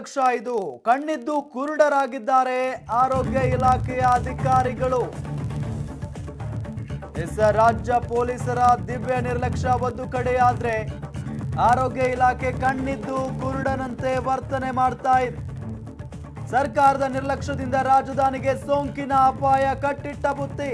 ನಿರ್ಲಕ್ಷ್ಯ ಇದು ಕಣ್ಣಿದ್ದು ಕುರುಡರಾಗಿದ್ದಾರೆ ಆರೋಗ್ಯ ಇಲಾಖೆಯ ಅಧಿಕಾರಿಗಳು ಎಸ್ ರಾಜ್ಯ ಪೊಲೀಸರ ದಿವ್ಯ ನಿರ್ಲಕ್ಷ್ಯ ಒಂದು ಕಡೆ ಆದ್ರೆ ಆರೋಗ್ಯ ಇಲಾಖೆ ಕಣ್ಣಿದ್ದು ಕುರುಡನಂತೆ ವರ್ತನೆ ಮಾಡ್ತಾ ಇದೆ ಸರ್ಕಾರದ ನಿರ್ಲಕ್ಷ್ಯದಿಂದ ರಾಜಧಾನಿಗೆ ಸೋಂಕಿನ ಅಪಾಯ ಕಟ್ಟಿಟ್ಟ ಬುತ್ತಿ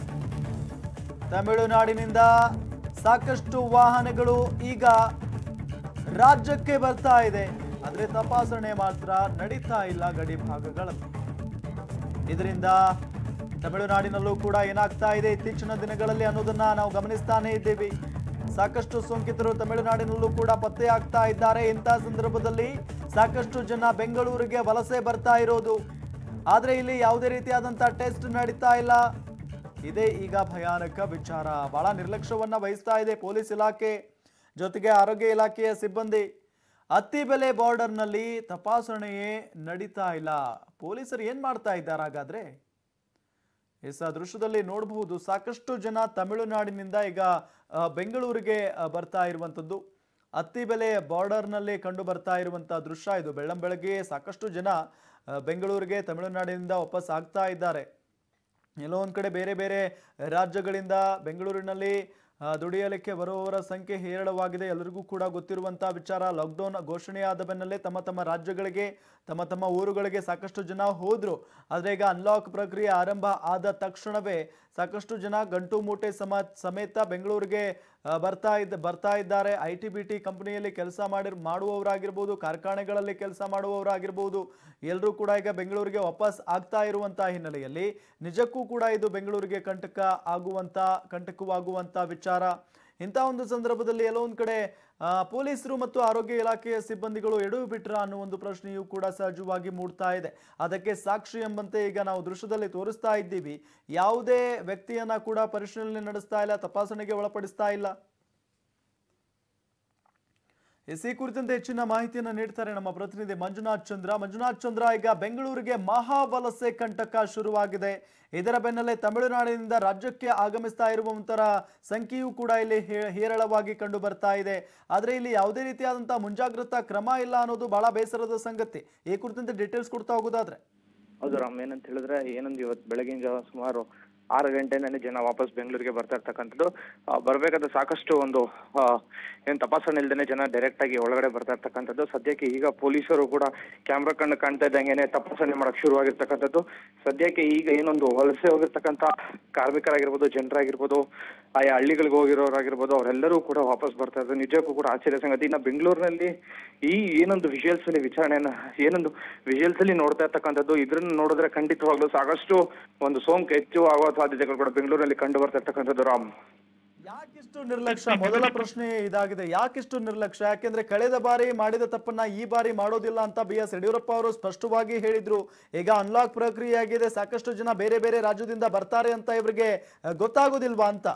ತಮಿಳುನಾಡಿನಿಂದ ಸಾಕಷ್ಟು ವಾಹನಗಳು ಈಗ ರಾಜ್ಯಕ್ಕೆ ಬರ್ತಾ ಇದೆ ಆದ್ರೆ ತಪಾಸಣೆ ಮಾತ್ರ ನಡೀತಾ ಇಲ್ಲ ಗಡಿ ಭಾಗಗಳಲ್ಲಿ ಇದರಿಂದ ತಮಿಳುನಾಡಿನಲ್ಲೂ ಕೂಡ ಏನಾಗ್ತಾ ಇದೆ ಇತ್ತೀಚಿನ ದಿನಗಳಲ್ಲಿ ಅನ್ನೋದನ್ನ ನಾವು ಗಮನಿಸ್ತಾನೆ ಇದ್ದೀವಿ ಸಾಕಷ್ಟು ಸೋಂಕಿತರು ತಮಿಳುನಾಡಿನಲ್ಲೂ ಕೂಡ ಪತ್ತೆ ಆಗ್ತಾ ಇದ್ದಾರೆ ಇಂಥ ಸಂದರ್ಭದಲ್ಲಿ ಸಾಕಷ್ಟು ಜನ ಬೆಂಗಳೂರಿಗೆ ವಲಸೆ ಬರ್ತಾ ಇರೋದು ಆದ್ರೆ ಇಲ್ಲಿ ಯಾವುದೇ ರೀತಿಯಾದಂಥ ಟೆಸ್ಟ್ ನಡೀತಾ ಇಲ್ಲ ಇದೇ ಈಗ ಭಯಾನಕ ವಿಚಾರ ಬಹಳ ನಿರ್ಲಕ್ಷ್ಯವನ್ನ ವಹಿಸ್ತಾ ಇದೆ ಪೊಲೀಸ್ ಇಲಾಖೆ ಜೊತೆಗೆ ಆರೋಗ್ಯ ಇಲಾಖೆಯ ಸಿಬ್ಬಂದಿ ಅತ್ತಿಬೆಲೆ ಬಾರ್ಡರ್ನಲ್ಲಿ ತಪಾಸಣೆಯೇ ನಡೀತಾ ಇಲ್ಲ ಪೊಲೀಸರು ಏನ್ ಮಾಡ್ತಾ ಇದ್ದಾರೆ ಹಾಗಾದ್ರೆ ಎಸ್ ಆ ದೃಶ್ಯದಲ್ಲಿ ನೋಡಬಹುದು ಸಾಕಷ್ಟು ಜನ ತಮಿಳುನಾಡಿನಿಂದ ಈಗ ಆ, ಬೆಂಗಳೂರಿಗೆ ಆ, ಬರ್ತಾ ಇರುವಂಥದ್ದು ಅತ್ತಿಬೆಲೆ ಬಾರ್ಡರ್ನಲ್ಲಿ ಕಂಡು ಬರ್ತಾ ಇರುವಂಥ ದೃಶ್ಯ ಇದು ಬೆಳ್ಳಂ ಬೆಳಗ್ಗೆ ಸಾಕಷ್ಟು ಜನ ಆ, ಬೆಂಗಳೂರಿಗೆ ತಮಿಳುನಾಡಿನಿಂದ ವಾಪಸ್ ಆಗ್ತಾ ಇದ್ದಾರೆ ಎಲ್ಲೋ ಒಂದು ಕಡೆ ಬೇರೆ ಬೇರೆ ರಾಜ್ಯಗಳಿಂದ ಬೆಂಗಳೂರಿನಲ್ಲಿ ಆ, ದುಡಿಯಲಿಕ್ಕೆ ಬರುವವರ ಸಂಖ್ಯೆ ಹೇರಳವಾಗಿದೆ ಎಲ್ಲರಿಗೂ ಕೂಡ ಗೊತ್ತಿರುವಂಥ ವಿಚಾರ ಲಾಕ್ಡೌನ್ ಘೋಷಣೆಯಾದ ಬೆನ್ನಲ್ಲೇ ತಮ್ಮ ತಮ್ಮ ರಾಜ್ಯಗಳಿಗೆ ತಮ್ಮ ತಮ್ಮ ಊರುಗಳಿಗೆ ಸಾಕಷ್ಟು ಜನ ಹೋದ್ರು ಆದರೆ ಈಗ ಅನ್ಲಾಕ್ ಪ್ರಕ್ರಿಯೆ ಆರಂಭ ಆದ ತಕ್ಷಣವೇ ಸಾಕಷ್ಟು ಜನ ಗಂಟು ಮೂಟೆ ಸಮ ಸಮೇತ ಬೆಂಗಳೂರಿಗೆ ಆ, ಬರ್ತಾ ಇದ್ದ ಬರ್ತಾ ಇದ್ದಾರೆ ಐ ಟಿ ಬಿ ಟಿ ಕಂಪನಿಯಲ್ಲಿ ಕೆಲಸ ಮಾಡಿ ಮಾಡುವವರಾಗಿರ್ಬೋದು ಕಾರ್ಖಾನೆಗಳಲ್ಲಿ ಕೆಲಸ ಮಾಡುವವರಾಗಿರ್ಬೋದು ಎಲ್ಲರೂ ಕೂಡ ಈಗ ಬೆಂಗಳೂರಿಗೆ ವಾಪಸ್ ಆಗ್ತಾ ಇರುವಂತ ಹಿನ್ನೆಲೆಯಲ್ಲಿ ನಿಜಕ್ಕೂ ಕೂಡ ಇದು ಬೆಂಗಳೂರಿಗೆ ಕಂಟಕ ಆಗುವಂತ ಕಂಟಕವಾಗುವಂತ ವಿಚಾರ ಇಂಥ ಒಂದು ಸಂದರ್ಭದಲ್ಲಿ ಎಲ್ಲೋ ಒಂದು ಕಡೆ ಆ, ಪೊಲೀಸರು ಮತ್ತು ಆರೋಗ್ಯ ಇಲಾಖೆಯ ಸಿಬ್ಬಂದಿಗಳು ಎಡವು ಬಿಟ್ರ ಅನ್ನೋ ಒಂದು ಪ್ರಶ್ನೆಯೂ ಕೂಡ ಸಹಜವಾಗಿ ಮೂಡ್ತಾ ಇದೆ ಅದಕ್ಕೆ ಸಾಕ್ಷಿ ಎಂಬಂತೆ ಈಗ ನಾವು ದೃಶ್ಯದಲ್ಲಿ ತೋರಿಸ್ತಾ ಇದ್ದೀವಿ ಯಾವುದೇ ವ್ಯಕ್ತಿಯನ್ನ ಕೂಡ ಪರಿಶೀಲನೆ ನಡೆಸ್ತಾ ಇಲ್ಲ ತಪಾಸಣೆಗೆ ಒಳಪಡಿಸ್ತಾ ಇಲ್ಲ ಎಸ್ ಈ ಕುರಿತಂತೆ ಹೆಚ್ಚಿನ ಮಾಹಿತಿಯನ್ನು ನೀಡ್ತಾರೆ ನಮ್ಮ ಪ್ರತಿನಿಧಿ ಮಂಜುನಾಥ್ ಚಂದ್ರ ಮಂಜುನಾಥ್ ಚಂದ್ರ ಈಗ ಬೆಂಗಳೂರಿಗೆ ಮಹಾವಲಸೆ ಕಂಟಕ ಶುರುವಾಗಿದೆ ಇದರ ಬೆನ್ನಲ್ಲೇ ತಮಿಳುನಾಡಿನಿಂದ ರಾಜ್ಯಕ್ಕೆ ಆಗಮಿಸ್ತಾ ಇರುವಂತರ ಸಂಖ್ಯೆಯೂ ಕೂಡ ಇಲ್ಲಿ ಹೇ- ಹೇರಳವಾಗಿ ಕಂಡು ಬರ್ತಾ ಇದೆ ಆದರೆ ಇಲ್ಲಿ ಯಾವುದೇ ರೀತಿಯಾದಂತಹ ಮುಂಜಾಗ್ರತಾ ಕ್ರಮ ಇಲ್ಲ ಅನ್ನೋದು ಬಹಳ ಬೇಸರದ ಸಂಗತಿ ಈ ಕುರಿತಂತೆ ಡೀಟೇಲ್ಸ್ ಕೊಡ್ತಾ ಹೋಗೋದಾದ್ರೆ ಹೌದು ರಾಮ್ ಏನಂತ ಹೇಳಿದ್ರೆ ಏನೊಂದು ಇವತ್ತು ಬೆಳಗಿನ ಜಾವ ಸುಮಾರು ಆರು ಗಂಟೆಯಿಂದನೇ ಜನ ವಾಪಸ್ ಬೆಂಗಳೂರಿಗೆ ಬರ್ತಾ ಇರ್ತಕ್ಕಂಥದ್ದು ಆ, ಬರ್ಬೇಕಾದ್ರೆ ಸಾಕಷ್ಟು ಒಂದು ಆ, ಏನ್ ತಪಾಸಣೆ ಇಲ್ದೇನೆ ಜನ ಡೈರೆಕ್ಟ್ ಆಗಿ ಒಳಗಡೆ ಬರ್ತಾ ಇರ್ತಕ್ಕಂಥದ್ದು ಸದ್ಯಕ್ಕೆ ಈಗ ಪೊಲೀಸರು ಕೂಡ ಕ್ಯಾಮ್ರಾ ಕಣ್ಣು ಕಾಣ್ತಾ ಇದ್ದಂಗೆನೆ ತಪಾಸಣೆ ಮಾಡಕ್ ಶುರುವಾಗಿರ್ತಕ್ಕಂಥದ್ದು ಸದ್ಯಕ್ಕೆ ಈಗ ಏನೊಂದು ವಲಸೆ ಹೋಗಿರ್ತಕ್ಕಂಥ ಕಾರ್ಮಿಕರಾಗಿರ್ಬೋದು ಜನರಾಗಿರ್ಬೋದು ಆಯಾ ಹಳ್ಳಿಗಳಿಗೆ ಹೋಗಿರೋರಾಗಿರ್ಬೋದು ಅವರೆಲ್ಲರೂ ಕೂಡ ವಾಪಸ್ ಬರ್ತಾ ಇದ್ದಾರೆ ನಿಜಕ್ಕೂ ಕೂಡ ಆಶ್ಚರ್ಯ ಸಂಗತಿ ಇನ್ನು ಬೆಂಗಳೂರಿನಲ್ಲಿ ಈ ಏನೊಂದು ವಿಜುವಲ್ಸ್ ಅಲ್ಲಿ ವಿಚಾರಣೆಯನ್ನ ಏನೊಂದು ವಿಜುವಲ್ಸ್ ಅಲ್ಲಿ ನೋಡ್ತಾ ಇರ್ತಕ್ಕಂಥದ್ದು ಇದ್ರನ್ನ ನೋಡಿದ್ರೆ ಖಂಡಿತವಾಗ್ಲೂ ಸಾಕಷ್ಟು ಒಂದು ಸೋಂಕು ಹೆಚ್ಚು ಆಗುವ ಸಾಧ್ಯತೆಗಳು ಕೂಡ ಬೆಂಗಳೂರಲ್ಲಿ ಕಂಡು ಬರ್ತಾ ಇರ್ತಕ್ಕಂಥದ್ದು ರಾಮ್ ಯಾಕಿಷ್ಟು ನಿರ್ಲಕ್ಷ್ಯ ಮೊದಲ ಪ್ರಶ್ನೆ ಇದಾಗಿದೆ ಯಾಕಿಷ್ಟು ನಿರ್ಲಕ್ಷ್ಯ ಯಾಕೆಂದ್ರೆ ಕಳೆದ ಬಾರಿ ಮಾಡಿದ ತಪ್ಪನ್ನ ಈ ಬಾರಿ ಮಾಡೋದಿಲ್ಲ ಅಂತ ಬಿ ಎಸ್ ಯಡಿಯೂರಪ್ಪ ಅವರು ಸ್ಪಷ್ಟವಾಗಿ ಹೇಳಿದ್ರು ಈಗ ಅನ್ಲಾಕ್ ಪ್ರಕ್ರಿಯೆ ಆಗಿದೆ ಸಾಕಷ್ಟು ಜನ ಬೇರೆ ಬೇರೆ ರಾಜ್ಯದಿಂದ ಬರ್ತಾರೆ ಅಂತ ಇವರಿಗೆ ಅಹ್, ಗೊತ್ತಾಗೋದಿಲ್ವಾ ಅಂತ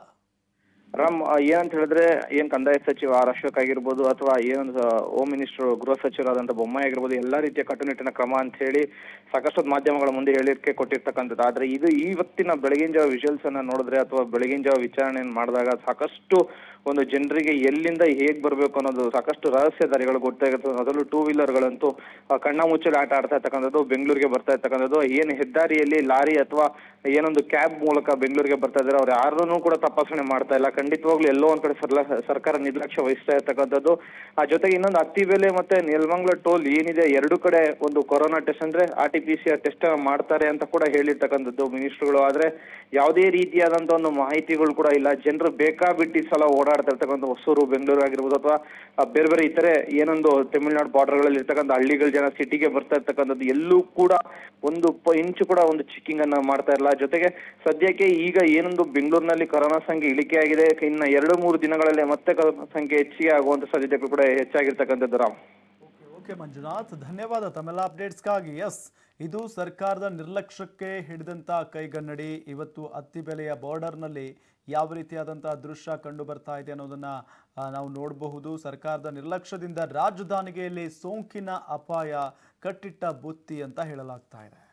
ರಾಮ್ ಆ, ಏನಂತ ಹೇಳಿದ್ರೆ ಏನ್ ಕಂದಾಯ ಸಚಿವ ಆರ್ ಅಶೋಕ್ ಆಗಿರ್ಬೋದು ಅಥವಾ ಏನೊಂದು ಹೋಮ್ ಮಿನಿಸ್ಟರ್ ಗೃಹ ಸಚಿವರಾದಂತ ಬೊಮ್ಮಾಯಿ ಆಗಿರ್ಬೋದು ಎಲ್ಲಾ ರೀತಿಯ ಕಟ್ಟುನಿಟ್ಟಿನ ಕ್ರಮ ಅಂತ ಹೇಳಿ ಸಾಕಷ್ಟು ಮಾಧ್ಯಮಗಳ ಮುಂದೆ ಹೇಳಿಕೆ ಕೊಟ್ಟಿರ್ತಕ್ಕಂಥದ್ದು ಆದ್ರೆ ಇದು ಇವತ್ತಿನ ಬೆಳಗಿನ ಜಾವ ವಿಜುವಲ್ಸ್ ಅನ್ನ ನೋಡಿದ್ರೆ ಅಥವಾ ಬೆಳಗಿನ ಜಾವ ವಿಚಾರಣೆಯನ್ನು ಮಾಡಿದಾಗ ಸಾಕಷ್ಟು ಒಂದು ಜನರಿಗೆ ಎಲ್ಲಿಂದ ಹೇಗ್ ಬರ್ಬೇಕು ಅನ್ನೋದು ಸಾಕಷ್ಟು ರಹಸ್ಯ ದಾರಿಗಳು ಗೊತ್ತಾಗುತ್ತೆ ಅದರಲ್ಲೂ ಟೂ ವೀಲರ್ಗಳಂತೂ ಆ, ಕಣ್ಣ ಮುಚ್ಚಲು ಆಟ ಆಡ್ತಾ ಇರ್ತಕ್ಕಂಥದ್ದು ಬೆಂಗಳೂರಿಗೆ ಬರ್ತಾ ಇರ್ತಕ್ಕಂಥದ್ದು ಏನ್ ಹೆದ್ದಾರಿಯಲ್ಲಿ ಲಾರಿ ಅಥವಾ ಏನೊಂದು ಕ್ಯಾಬ್ ಮೂಲಕ ಬೆಂಗಳೂರಿಗೆ ಬರ್ತಾ ಇದ್ದಾರೆ ಅವ್ರು ಯಾರನ್ನೂ ಕೂಡ ತಪಾಸಣೆ ಮಾಡ್ತಾ ಇಲ್ಲ ಖಂಡಿತವಾಗ್ಲೂ ಎಲ್ಲೋ ಒಂದ್ ಕಡೆ ಸರ್ಲ ಸರ್ಕಾರ ನಿರ್ಲಕ್ಷ್ಯ ವಹಿಸ್ತಾ ಇರ್ತಕ್ಕಂಥದ್ದು ಆ ಜೊತೆಗೆ ಇನ್ನೊಂದು ಹತ್ತಿ ಬೆಲೆ ಮತ್ತೆ ನೆಲಮಂಗ್ಲ ಟೋಲ್ ಏನಿದೆ ಎರಡು ಕಡೆ ಒಂದು ಕೊರೋನಾ ಟೆಸ್ಟ್ ಅಂದ್ರೆ R T P C R test ಮಾಡ್ತಾರೆ ಅಂತ ಕೂಡ ಹೇಳಿರ್ತಕ್ಕಂಥದ್ದು ಮಿನಿಸ್ಟರ್ಗಳು ಆದ್ರೆ ಯಾವುದೇ ರೀತಿಯಾದಂತ ಒಂದು ಮಾಹಿತಿಗಳು ಕೂಡ ಇಲ್ಲ ಜನರು ಬೇಕಾಬಿಟ್ಟಿ ಸಲ ಓಡಾಡ್ತಾ ಇರ್ತಕ್ಕಂಥ ಹೊಸೂರು ಬೆಂಗಳೂರು ಆಗಿರ್ಬೋದು ಅಥವಾ ಆ, ಬೇರೆ ಬೇರೆ ಇತರೆ ಏನೊಂದು ತಮಿಳುನಾಡು ಬಾರ್ಡರ್ಗಳಲ್ಲಿ ಇರ್ತಕ್ಕಂಥ ಹಳ್ಳಿಗಳ ಜನ ಸಿಟಿಗೆ ಬರ್ತಾ ಇರ್ತಕ್ಕಂಥದ್ದು ಎಲ್ಲೂ ಕೂಡ ಒಂದು ಪ ಇಂಚು ಕೂಡ ಒಂದು ಚೆಕಿಂಗ್ ಅನ್ನ ಮಾಡ್ತಾ ಇಲ್ಲ ಜೊತೆಗೆ ಸದ್ಯಕ್ಕೆ ಈಗ ಏನೊಂದು ಬೆಂಗಳೂರಿನಲ್ಲಿ ಕೊರೋನಾ ಸಂಖ್ಯೆ ಇಳಿಕೆ ಆಗಿದೆ ಇನ್ನ ಎರಡು ಮೂರು ದಿನಗಳಲ್ಲೇ ಮತ್ತೆ ಕೊರೋನಾ ಸಂಖ್ಯೆ ಹೆಚ್ಚಿಗೆ ಆಗುವಂತ ಸಾಧ್ಯತೆಗಳು ಕೂಡ ಹೆಚ್ಚಾಗಿರ್ತಕ್ಕಂಥದ್ದು ರಾಮ್ ಓಕೆ ಮಂಜುನಾಥ್ ಧನ್ಯವಾದ ತಮ್ಮೆಲ್ಲ ಅಪ್ಡೇಟ್ಸ್ಗಾಗಿ ಎಸ್ ಇದು ಸರ್ಕಾರದ ನಿರ್ಲಕ್ಷ್ಯಕ್ಕೆ ಹಿಡಿದಂಥ ಕೈಗನ್ನಡಿ ಇವತ್ತು ಅತ್ತಿಬೆಲೆಯ ಬಾರ್ಡರ್ನಲ್ಲಿ ಯಾವ ರೀತಿಯಾದಂಥ ದೃಶ್ಯ ಕಂಡು ಬರ್ತಾ ಇದೆ ಅನ್ನೋದನ್ನ ಆ, ನಾವು ನೋಡಬಹುದು ಸರ್ಕಾರದ ನಿರ್ಲಕ್ಷ್ಯದಿಂದ ರಾಜಧಾನಿಗೆಯಲ್ಲಿ ಸೋಂಕಿನ ಅಪಾಯ ಕಟ್ಟಿಟ್ಟ ಬುತ್ತಿ ಅಂತ ಹೇಳಲಾಗ್ತಾ ಇದೆ